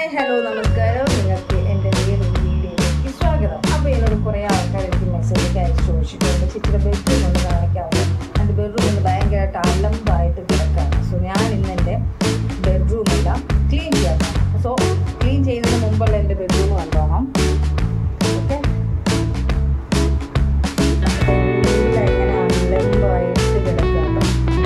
Hello നമസ്കാരം നിങ്ങൾക്ക് എൻ്റെ വേറൊരു വീഡിയോയിലേക്ക് സ്വാഗതം അപ്പോൾ എന്നോട് കുറേ ആൾക്കാർ എനിക്ക് മെസ്സേജ് അയച്ച് ചോദിച്ചിട്ടുണ്ട് ചേച്ചിയുടെ ബെഡ്റൂം ഒന്ന് കാണിക്കാമോ എൻ്റെ ബെഡ്റൂം ഒന്ന് ഭയങ്കരമായിട്ട് അലമ്പായിട്ട് കിടക്കാണ് സോ ഞാൻ ഇന്ന് എൻ്റെ ബെഡ്റൂം എല്ലാം ക്ലീൻ ചെയ്യാം സോ ക്ലീൻ ചെയ്യുന്നതിന് മുമ്പുള്ള എൻ്റെ ബെഡ്റൂം കണ്ടോണം ഓക്കെ എങ്ങനെ അലമ്പായിട്ട് കിടക്കാട്ടോ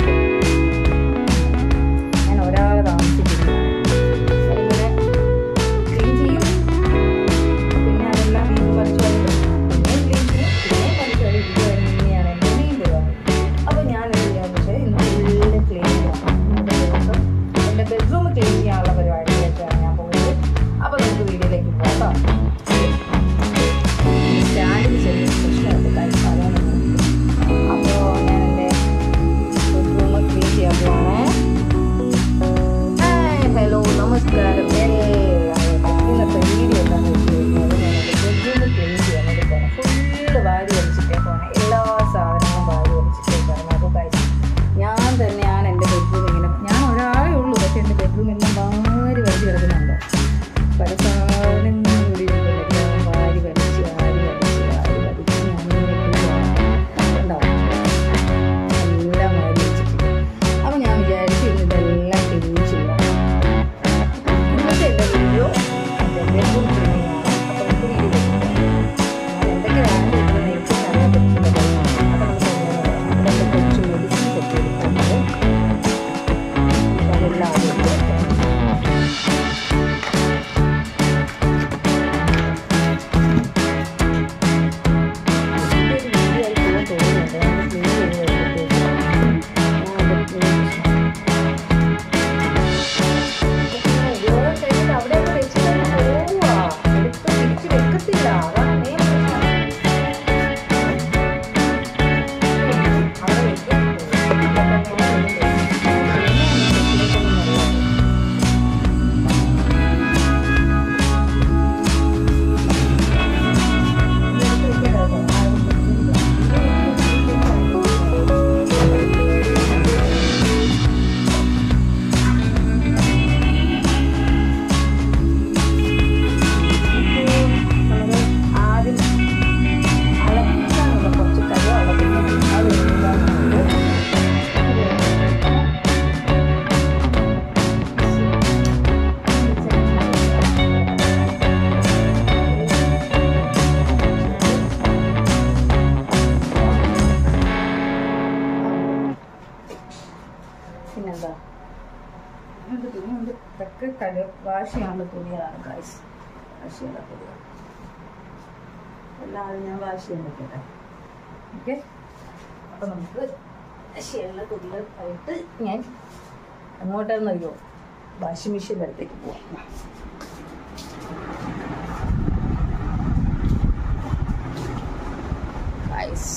ഞാൻ ഒരാൾ താമസിക്കുന്നു ഇങ്ങനെ ക്ലീൻ ചെയ്യും പിന്നെ അതെല്ലാം വീണ്ടും വലിച്ചു പിന്നെ ക്ലീൻ ചെയ്യും പിന്നെ വലിച്ചു ഇത് തന്നെയാണ് എൻ്റെ മെയിൻ പരിപാടി അപ്പോൾ ഞാൻ എന്ത് ചെയ്യാന്ന് വെച്ചാൽ ഇന്ന് ഫുള്ള് ക്ലീൻ ചെയ്യാം ഇന്നത്തെ ദിവസം എൻ്റെ ബെഡ്റൂം ക്ലീൻ ചെയ്യാനുള്ള പരിപാടിയിലേക്കാണ് ഞാൻ പോകുന്നത് അപ്പോൾ നമുക്ക് വീഡിയോയിലേക്ക് പോകാം സ്റ്റാൻഡിന് ചെറിയ പ്രശ്നമുണ്ട് തൽക്കാലം അപ്പോൾ ഞാൻ എൻ്റെ ബെഡ്റൂം ക്ലീൻ ചെയ്യാൻ പോവാണേ ഹായ് ഹലോ നമസ്കാരം ഇന്നത്തെ വീഡിയോ എന്താണെന്ന് വെച്ച് കഴിഞ്ഞാൽ ബെഡ്റൂം ക്ലീൻ ചെയ്യാൻ എടുക്കണം ഫുള്ള് വാരി വലിച്ചിട്ടേക്കാണ് എല്ലാ സാധനങ്ങളും വാരി വലിച്ചിട്ടേക്കാണ് അപ്പോൾ കഴിച്ച് ഞാൻ തന്നെയാണ് എൻ്റെ ബെഡ്റൂം ഇങ്ങനെ ഞാൻ ഒരാളേ ഉള്ളൂ പക്ഷേ എൻ്റെ ബെഡ്റൂം എല്ലാം വാരി വലിച്ച് കിടക്കുന്നുണ്ട് പല സാധനങ്ങളും കൂടി ഇരിപ്പുണ്ട്. ഞാൻ വാരി വലിച്ച് വാരി വലിച്ച് വാരി വലിച്ച് ഞാൻ ഉണ്ടാവും എല്ലാം വാരി വെച്ചിട്ട് അപ്പോൾ ഞാൻ വിചാരിച്ചു ഇന്ന് ഇതെല്ലാം ക്ലീൻ ചെയ്യാം ഇന്നത്തെ എൻ്റെ വീഡിയോ എൻ്റെ ബെഡ്റൂം ക്ലീനിങ്ങാണ് അപ്പോൾ നമുക്ക് വീഡിയോ ഞാൻ എന്തൊക്കെയാണ് ചെയ്യുന്നത് എനിക്ക് അറിയാൻ പറ്റുന്നത് അപ്പോൾ നമുക്ക് ഇവിടെ എൻ്റെ കുറച്ച് മെഡിസിൻസ് ഒക്കെ എടുക്കുന്നുണ്ട് അതെല്ലാം ആദ്യം എടുക്കാം ഒരു വീഡിയോ ആയി പോകാൻ തോന്നുന്നുണ്ട് ഞാൻ ക്ലീൻ ചെയ്ത് കഴിഞ്ഞിട്ട് ഞാൻ അത് ക്ലീൻ ഉപയോഗം കഴിഞ്ഞിട്ട് അവിടെയൊക്കെ വെച്ചിട്ട് പോവുക എടുത്ത് തിരിച്ച് വെക്കത്തില്ല അതാണ് മെയിൻ പ്രശ്നം അവിടെ വെക്കും നമ്മള് ആദ്യം അലക്കാനുള്ള കുറച്ച് കരി അളക്കുന്നു അത് ഒഴിവാക്കിയിട്ട് പിന്നെന്താ ഉണ്ട് തുണിയുണ്ട് ഇതൊക്കെ കഴു വാഷ് ചെയ്യാനുള്ള തുണികളാണ് കാശ് വാഷ് ചെയ്യാനുള്ള തുണികൾ എല്ലാം ഞാൻ വാഷ് ചെയ്യാൻ പറ്റട്ടെ ഓക്കെ അപ്പം നമുക്ക് വാഷ് ചെയ്യാനുള്ള തുണികൾ ആയിട്ട് ഞാൻ എങ്ങോട്ടാണെന്നറിയോ വാഷിംഗ് മെഷീൻ്റെ അടുത്തേക്ക് പോവാം Nice.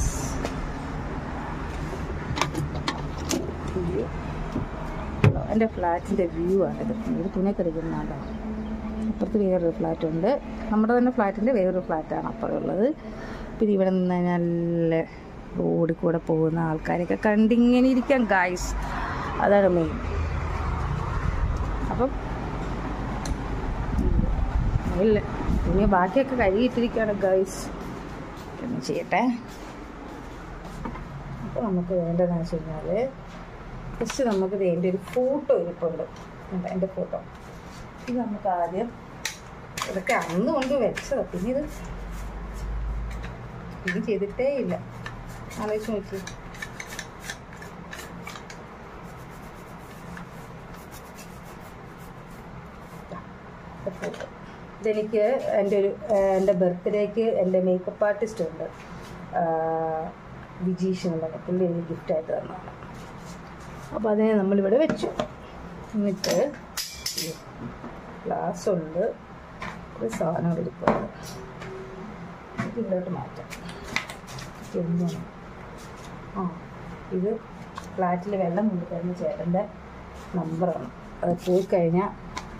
View. എൻ്റെ ഫ്ലാറ്റിൻ്റെ വ്യൂ ആണിത് ഒരു തുണിയൊക്കെ എടുക്കുന്നതാണ് അപ്പുറത്ത് വേറൊരു ഫ്ലാറ്റ് ഉണ്ട് നമ്മുടെ തന്നെ ഫ്ലാറ്റിൻ്റെ വേറൊരു ഫ്ലാറ്റാണ് അപ്പുറമുള്ളത് പിന്നെ ഇവിടെ നിന്ന് നല്ല റോഡിൽ കൂടെ പോകുന്ന ആൾക്കാരെയൊക്കെ കണ്ടിങ്ങനെ ഇരിക്കാം ഗായ്സ് അതാണ് മെയിൻ അപ്പം ഇല്ല തുണി ബാക്കിയൊക്കെ കഴുകിയിട്ടിരിക്കുകയാണ് ഗായ്സ് എന്ന് ചെയ്യട്ടെ അപ്പോൾ നമുക്ക് വേണ്ടതെന്ന് വെച്ച് കഴിഞ്ഞാൽ ഫസ്റ്റ് നമുക്ക് ഇതിൻ്റെ ഒരു ഫോട്ടോ ഇരിപ്പുണ്ട് ഉണ്ട് എൻ്റെ ഫോട്ടോ ഇത് നമുക്ക് ആദ്യം ഇതൊക്കെ അന്ന് കൊണ്ട് വെച്ചതാണ് പിന്നെ ഇത് ഇത് ചെയ്തിട്ടേ ഇല്ല ആലോചിച്ച് നോക്കി ഫോട്ടോ ഇതെനിക്ക് എൻ്റെ ഒരു എൻ്റെ ബർത്ത്ഡേക്ക് എൻ്റെ മേക്കപ്പ് ആർട്ടിസ്റ്റ് ഉണ്ട് വിജീഷ് എന്നുള്ളത് പുള്ളി എനിക്ക് ഗിഫ്റ്റായിട്ട് തന്നതാണ് അപ്പോൾ അതിനെ നമ്മളിവിടെ വെച്ചു എന്നിട്ട് ഗ്ലാസ് ഉണ്ട് ഒരു സാധനം എടുക്കുന്നത് ഇത് ഇവിടോട്ട് മാറ്റാം എന്താണ് ആ ഇത് ഫ്ലാറ്റിൽ വെള്ളം കൊണ്ടുതരുന്ന ചേട്ടൻ്റെ നമ്പറാണ് അത് പോയി കഴിഞ്ഞാൽ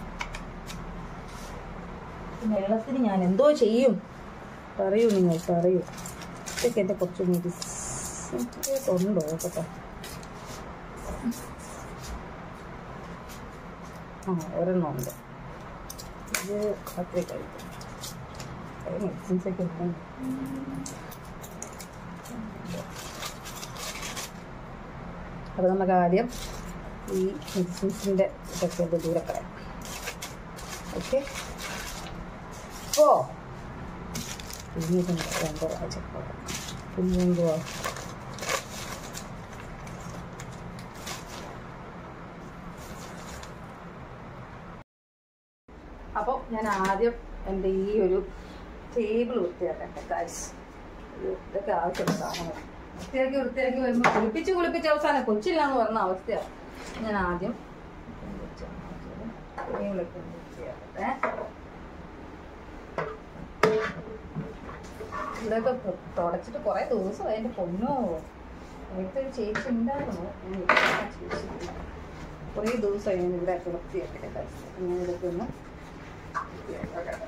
വെള്ളത്തിന് ഞാൻ എന്തോ ചെയ്യും പറയൂ നിങ്ങൾ പറയൂ ഇതൊക്കെ എൻ്റെ കുറച്ച് മെഡിസിൻ ഉണ്ടോ കേട്ടോ ആ ഒരെണ്ണം ഉണ്ട് ഇത് പത്രി കഴിക്കും മെഡിസിൻസ് ഒക്കെ ഉണ്ട് അപ്പോൾ നമുക്ക് ആദ്യം ഈ മെഡിസിൻസിൻ്റെ ഇതൊക്കെ ഒന്ന് ദൂരെ കളയാം ഓക്കെ ഓ പിന്നീട് രണ്ടോ ആഴ്ച പിന്നെന്തുവാ അപ്പോൾ ഞാൻ ആദ്യം എൻ്റെ ഈ ഒരു ടേബിൾ വൃത്തിയാക്കട്ടെ കാശ് ഇതൊക്കെ ആവശ്യമുള്ള സാധനങ്ങൾ വൃത്തിയാക്കി വൃത്തിയാക്കി വരുമ്പോൾ കുളിപ്പിച്ച് കുളിപ്പിച്ച് അവസാനം കൊച്ചില്ലാന്ന് പറഞ്ഞ അവസ്ഥയാണ് ഞാൻ ആദ്യം ടേബിളൊക്കെ ഒന്ന് വൃത്തിയാക്കട്ടെ ഇവിടെയൊക്കെ തു- തുടച്ചിട്ട് കുറേ ദിവസമായി എൻ്റെ പൊന്നോ നേരത്തെ ഒരു ചേച്ചി ഉണ്ടായിരുന്നു ഞാൻ ഇപ്പം ആ ചേച്ചി ഇല്ല. കുറേ ദിവസമായി ഞാൻ ഇവിടെ വൃത്തിയാക്കട്ടെ കാശ് ഞാൻ ഇതൊക്കെ ഒന്ന് വൃത്തിയാക്കട്ടെ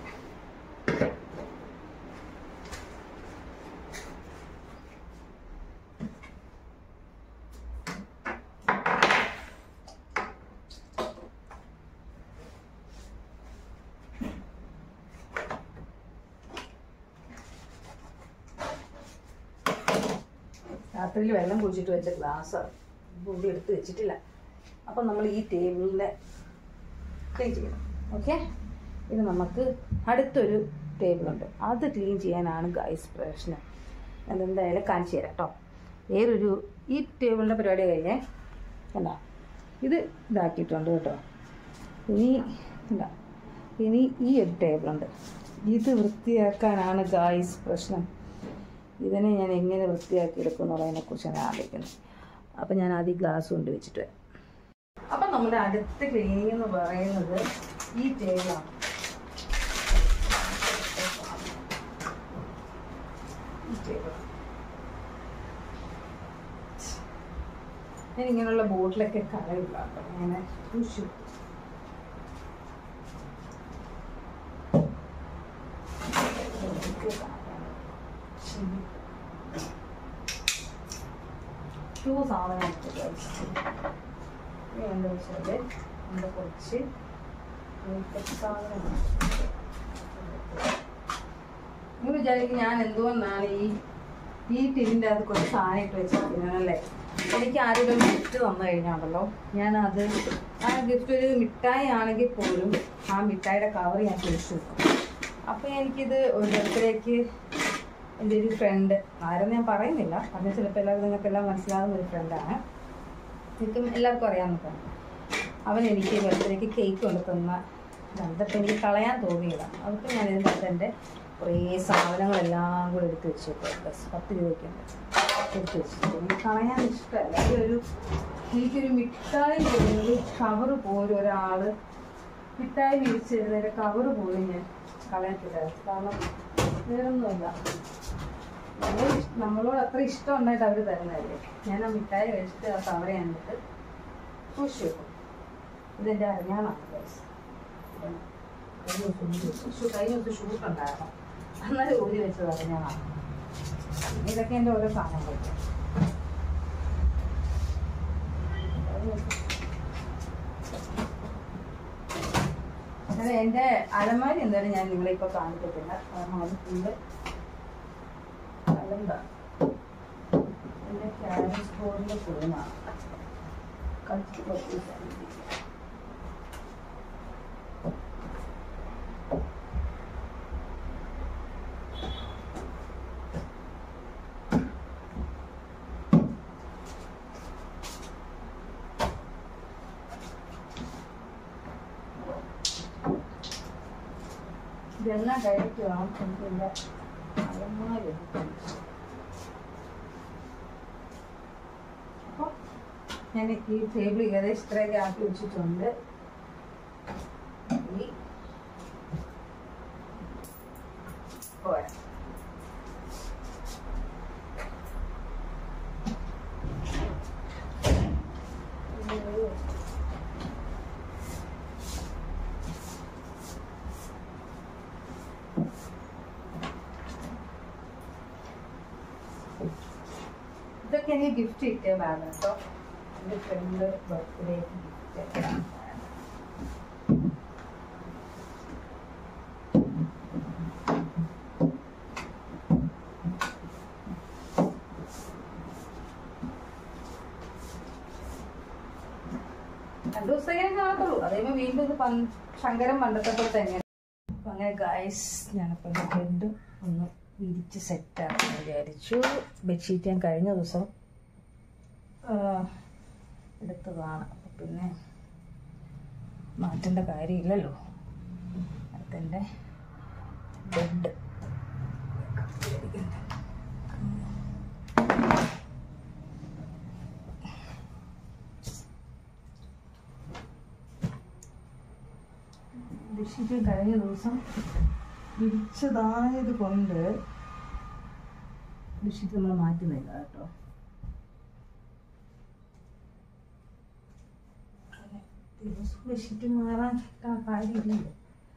രാത്രിയിൽ വെള്ളം കുടിച്ചിട്ട് വെച്ച ഗ്ലാസ് പൊടി എടുത്ത് വെച്ചിട്ടില്ല അപ്പം നമ്മൾ ഈ ടേബിളിൻ്റെ ക്ലീൻ ചെയ്യണം ഓക്കെ ഇത് നമുക്ക് അടുത്തൊരു ടേബിളുണ്ട് അത് ക്ലീൻ ചെയ്യാനാണ് ഗൈസ് പ്രശ്നം അതെന്തായാലും കാണിച്ചു തരാം കേട്ടോ വേറൊരു ഈ ടേബിളിൻ്റെ പരിപാടി കഴിഞ്ഞേ കണ്ടോ ഇത് ഇതാക്കിയിട്ടുണ്ട് കേട്ടോ ഇനി എന്താ ഇനി ഈ ഒരു ടേബിളുണ്ട് ഇത് വൃത്തിയാക്കാനാണ് ഗായ്സ് പ്രശ്നം ഇതിനെ ഞാൻ എങ്ങനെ വൃത്തിയാക്കി എടുക്കും എന്നുള്ളതിനെക്കുറിച്ചാണ് ആലോചിക്കുന്നത് അപ്പം ഞാൻ ആദ്യം ഗ്ലാസ് കൊണ്ട് വെച്ചിട്ട് വരാം അപ്പം നമ്മുടെ അടുത്ത ക്ലീനിങ് എന്ന് പറയുന്നത് ഈ ടേബിളാണ് ഈ ടേബിൾ ഞാൻ ഇങ്ങനെയുള്ള ബോട്ടിലൊക്കെ കളയില്ല കേട്ടോ ഇങ്ങനെ സൂക്ഷിച്ചു ഷൂ സാധനം എന്താ വെച്ചാൽ നമ്മുടെ കുറച്ച് മേക്കപ്പ് സാധനമാണ് നിങ്ങൾ വിചാരിക്കും ഞാൻ എന്തുകൊണ്ടാണ് ഈ ഈ ടിന്നിൻ്റെ അകത്ത് കുറച്ച് സാധനം ഇട്ട് വെച്ചിരിക്കുന്നത് അല്ലേ എനിക്ക് ആരെങ്കിലും ഗിഫ്റ്റ് തന്നു കഴിഞ്ഞാണല്ലോ ഞാൻ അത് ആ ഗിഫ്റ്റ് ഒരു മിഠായി ആണെങ്കിൽ പോലും ആ മിഠായിയുടെ കവർ ഞാൻ സൂക്ഷിച്ചു വെക്കും അപ്പോൾ എനിക്കിത് ഒരു ബർത്ത്ഡേക്ക് എൻ്റെ ഒരു ഫ്രണ്ട് ആരെന്ന് ഞാൻ പറയുന്നില്ല പറഞ്ഞ ചിലപ്പോൾ എല്ലാവരും നിങ്ങൾക്കെല്ലാം മനസ്സിലാകുന്ന ഒരു ഫ്രണ്ടാണ് എനിക്കും എല്ലാവർക്കും അറിയാവുന്നതാണ് അവൻ എനിക്ക് ബർത്ത്ഡേക്ക് കേക്ക് കൊണ്ട് തന്ന അതൊക്കെ എനിക്ക് കളയാൻ തോന്നിയില്ല അതൊക്കെ ഞാൻ ഇതിനകത്ത് എൻ്റെ കുറേ സാധനങ്ങളെല്ലാം കൂടെ എടുത്ത് വെച്ചേക്കും ബസ് പത്ത് രൂപയ്ക്കുണ്ട് എടുത്ത് വെച്ചിട്ട് എനിക്ക് കളയാൻ ഇഷ്ടമല്ല ഒരു എനിക്കൊരു മിഠായി പോലും ഒരു കവറ് പോലും ഒരാൾ മിഠായി വിരിച്ച് തരുന്നതിൻ്റെ കവറ് പോലും ഞാൻ കളയത്തില്ല കാരണം വേറൊന്നുമില്ല നമ്മൾ ഇഷ്- നമ്മളോട് അത്ര ഇഷ്ടം ഉണ്ടായിട്ട് അവർ തരുന്നതല്ലേ ഞാൻ ആ മിഠായി വെച്ചിട്ട് ആ കവർ ഞാനിട്ട് സൂക്ഷിച്ചു വെക്കും ഇതെൻ്റെ അറിഞ്ഞാണാണ് ഗൈസ് കഴിഞ്ഞ ദിവസം ഷൂ കഴിഞ്ഞ ദിവസം ഷൂട്ട് ഉണ്ടായിരുന്നു അന്നേരം ഊരി വെച്ചത് അറിഞ്ഞാണാണ് ഇതൊക്കെ എൻ്റെ ഓരോ സാധനങ്ങളൊക്കെ അങ്ങനെ എൻ്റെ അലമാരി എന്തായാലും ഞാൻ നിങ്ങളെ ഇപ്പോൾ കാണിക്കത്തില്ല കാരണം അത് ഫുള്ള് അലന്താണ് എൻ്റെ ക്യാരറ്റ് ബോർഡിൻ്റെ ഫുള്ളാണ് കളിച്ചിട്ട് കുറച്ച് ഇതെല്ലാം ഡയറക്റ്റ് വേണം എനിക്കില്ല അലമാരി അപ്പോൾ ഞാൻ ഈ ടേബിൾ ഏകദേശം ഇത്രയൊക്കെ ആക്കി വെച്ചിട്ടുണ്ട് ഈ പോരാ ഇതൊക്കെ എനിക്ക് ഗിഫ്റ്റ് കിട്ടിയ ബാഗ് കേട്ടോ എൻ്റെ ഫ്രണ്ട് ബർത്ത്ഡേക്ക് ഗിഫ്റ്റ് ദിവസത്തേക്ക് കാണത്തുള്ളൂ അതേപോലെ വീണ്ടും ഇത് പൻ- ശങ്കരം പണ്ടത്തെ പോലെ തന്നെയാണ് അപ്പൊ അങ്ങനെ ഗൈസ് ഞാനിപ്പോൾ എൻ്റെ ബെഡ് ഒന്ന് വിരിച്ച് സെറ്റാക്കാൻ വിചാരിച്ചു ബെഡ്ഷീറ്റ് ഞാൻ കഴിഞ്ഞ ദിവസം ആ, എടുത്തതാണ് അപ്പം പിന്നെ മാറ്റേണ്ട കാര്യമില്ലല്ലോ അതെൻ്റെ ബെഡ് ബെഡ്ഷീറ്റ് കഴിഞ്ഞ ദിവസം വിരിച്ചതായത് കൊണ്ട് ബെഡ്ഷീറ്റ് നമ്മൾ മാറ്റുന്നില്ല കേട്ടോ ദിവസം ബെഡ്ഷീറ്റ് മാറാൻ ആ കാര്യമില്ലല്ലോ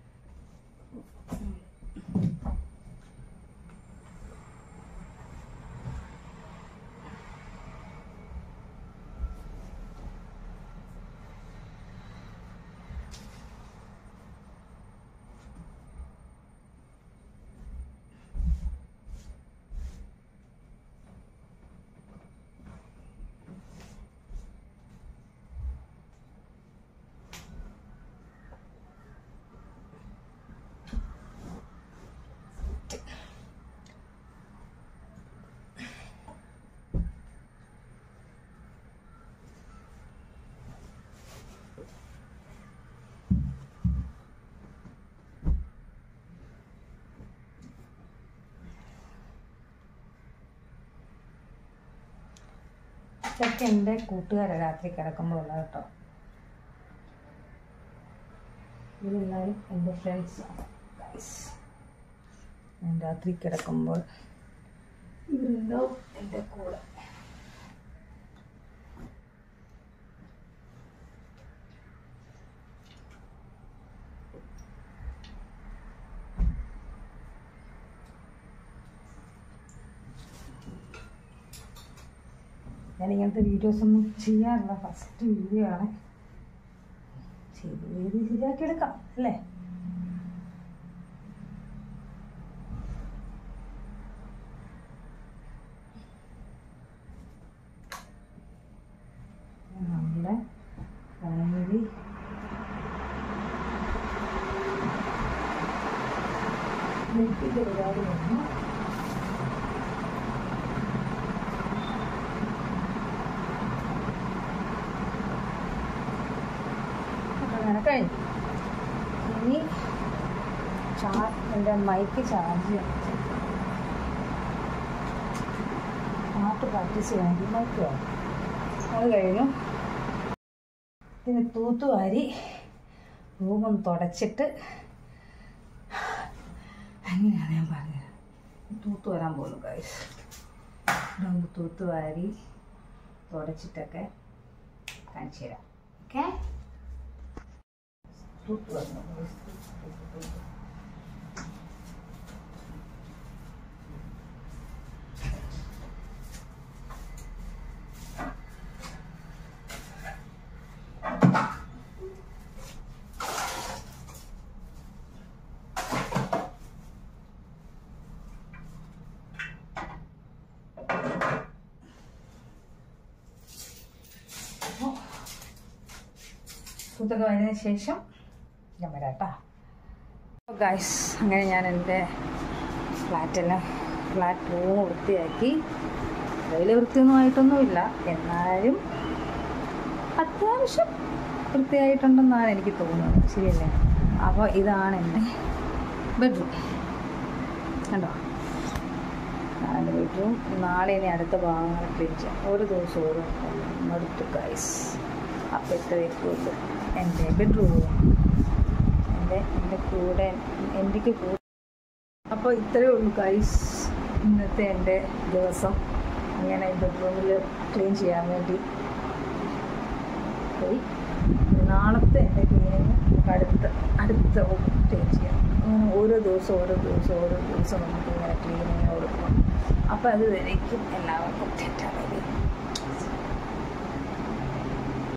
ഇതൊക്കെ എൻ്റെ കൂട്ടുകാരെ രാത്രി കിടക്കുമ്പോൾ ഉള്ളത് കേട്ടോ ഇവരെല്ലാവരും എൻ്റെ ഫ്രണ്ട്സാണ് ഗൈസ് ഞാൻ രാത്രി കിടക്കുമ്പോൾ ഇവരുണ്ടാവും എൻ്റെ കൂടെ ഞാൻ ഇങ്ങനത്തെ വീഡിയോസ് ഒന്നും ചെയ്യാറില്ല ഫസ്റ്റ് വീഡിയോ ആണ് ചെയ്ത് ചെയ്ത് ശരിയാക്കി എടുക്കാം അല്ലേ നമ്മുടെ ഫാമിലി നെറ്റിൻ്റെ പരിപാടി വന്നു അങ്ങനെ കഴിഞ്ഞു ഇനി ചാർ എൻ്റെ മൈക്ക് ചാർജ് ചെയ്യണം പാട്ട് പ്രാക്ടീസ് ചെയ്യാൻ മൈക്ക് വേണം അത് കഴിഞ്ഞു ഇതിന് തൂത്തുവാരി റൂമൊന്ന് തുടച്ചിട്ട് അങ്ങനെയാണ് ഞാൻ പറഞ്ഞത് തൂത്ത് വരാൻ പോകുന്നു ഗൈസ് ഇതൊന്ന് തൂത്തുവാരി തുടച്ചിട്ടൊക്കെ കാണിച്ചു തരാം ഓക്കെ തൂത്ത് വന്നു guys. തൂത്ത്, തൂത്ത്, തൂത്ത്. തൂത്തൊക്കെ വന്നതിന് ശേഷം ഞാൻ വരാം കേട്ടോ അപ്പോൾ ഗൈസ് അങ്ങനെ ഞാൻ എൻ്റെ ഫ്ലാറ്റെല്ലാം ഫ്ലാറ്റ് റൂം വൃത്തിയാക്കി വലിയ വൃത്തിയൊന്നും ആയിട്ടൊന്നുമില്ല എന്നാലും അത്യാവശ്യം വൃത്തിയായിട്ടുണ്ടെന്നാണ് എനിക്ക് തോന്നുന്നത് ശരിയല്ലേ അപ്പോൾ ഇതാണ് എൻ്റെ ബെഡ്റൂം കണ്ടോ നാല് ബെഡ്റൂം നാളെ ഇനി അടുത്ത ഭാഗങ്ങൾ ക്ലീൻ ചെയ്യാം ഓരോ ദിവസം ഓരോ മടുത്തു ഗൈസ് അപ്പോൾ ഇത്രയൊക്കെ ഉള്ളൂ എൻ്റെ ബെഡ്റൂം എൻ്റെ എൻ്റെ കൂടെ എനിക്ക് കൂടെ അപ്പോൾ ഇത്രയേ ഉള്ളൂ ഗൈസ് ഇന്നത്തെ എൻ്റെ ദിവസം അങ്ങനെ ബെഡ്റൂമിൽ ക്ലീൻ ചെയ്യാൻ വേണ്ടി പോയി നാളത്തെ എൻ്റെ ക്ലീനിങ് നമുക്ക് അടുത്ത അടുത്ത ക്ലീൻ ചെയ്യാം അങ്ങനെ ഓരോ ദിവസം ഓരോ ദിവസം ഓരോ ദിവസം നമുക്ക് ഇങ്ങനെ ക്ലീനിങ് കൊടുക്കണം അപ്പോൾ അത് വരേക്കും എല്ലാവർക്കും തെറ്റാണ്